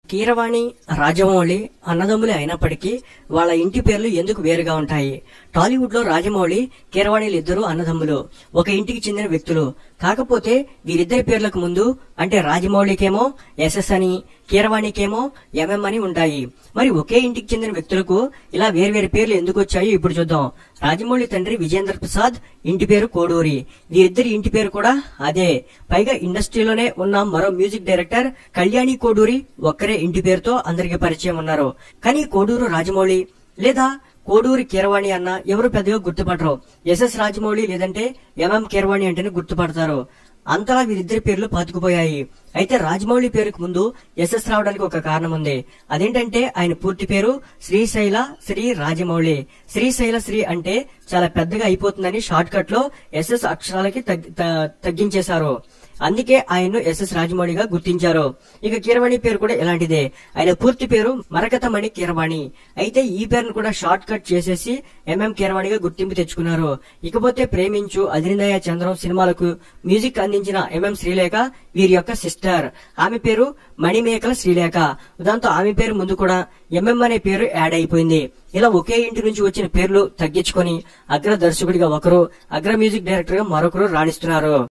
కీరవాణి రాజమౌళి అన్నదమ్ములే అయినప్పటికీ వాళ్ళ ఇంటి పేర్లు ఎందుకు వేరుగా ఉంటాయి టాలీవుడ్ లో రాజమౌళి కీరవాణిలు ఇద్దరు అన్నదమ్ములు ఒక ఇంటికి చెందిన వ్యక్తులు కాకపోతే వీరిద్దరి పేర్లకు ముందు అంటే రాజమౌళికేమో ఎస్ఎస్ అని కీరవాణికేమో ఎంఎం అని ఉంటాయి మరి ఒకే ఇంటికి చెందిన వ్యక్తులకు ఇలా వేర్వేరు పేర్లు ఎందుకు వచ్చాయో ఇప్పుడు చూద్దాం రాజమౌళి తండ్రి విజేంద్ర ప్రసాద్ ఇంటి పేరు కోడూరి వీరిద్దరి ఇంటి పేరు కూడా అదే పైగా ఇండస్ట్రీలోనే ఉన్న మరో మ్యూజిక్ డైరెక్టర్ కళ్యాణి కోడూరి ఒక్కరే ఇంటి పేరుతో అందరికి పరిచయం ఉన్నారు కానీ కోడూరు రాజమౌళి లేదా కోడూరి కీరవాణి అన్న ఎవరు పెద్దగా గుర్తుపడరు ఎస్ఎస్ రాజమౌళి లేదంటే ఎంఎం కీరవాణి అంటేనే గుర్తుపడతారు అంతలా వీరిద్దరి పేర్లు పాతుకుపోయాయి అయితే రాజమౌళి పేరుకు ముందు ఎస్ఎస్ రావడానికి ఒక కారణం ఉంది అదేంటంటే ఆయన పూర్తి పేరు శ్రీశైల శ్రీ రాజమౌళి శ్రీశైల శ్రీ అంటే చాలా పెద్దగా అయిపోతుందని షార్ట్ కట్ లో ఎస్ఎస్ అక్షరాలకి తగ్గి- త- తగ్గించేశారు అందుకే ఆయన్ను ఎస్ఎస్ రాజమౌళిగా గుర్తించారు ఇక కీరవాణి పేరు కూడా ఇలాంటిదే ఆయన పూర్తి పేరు మరకతమణి కీరవాణి అయితే ఈ పేరును కూడా షార్ట్ కట్ చేసేసి ఎంఎం కీరవాణిగా గుర్తింపు తెచ్చుకున్నారు ఇకపోతే ప్రేమించు అధినిదయ చంద్రం సినిమాలకు మ్యూజిక్ అందించిన ఎంఎం శ్రీలేఖ వీరి యొక్క సిస్టర్ ఆమె పేరు మణిమేకల శ్రీలేఖ దాంతో ఆమె పేరు ముందు కూడా ఎంఎం అనే పేరు యాడ్ అయిపోయింది ఇలా ఒకే ఇంటి నుంచి వచ్చిన పేర్లు తగ్గించుకొని అగ్ర దర్శకుడిగా ఒకరు అగ్ర మ్యూజిక్ డైరెక్టర్ గా మరొకరు రాణిస్తున్నారు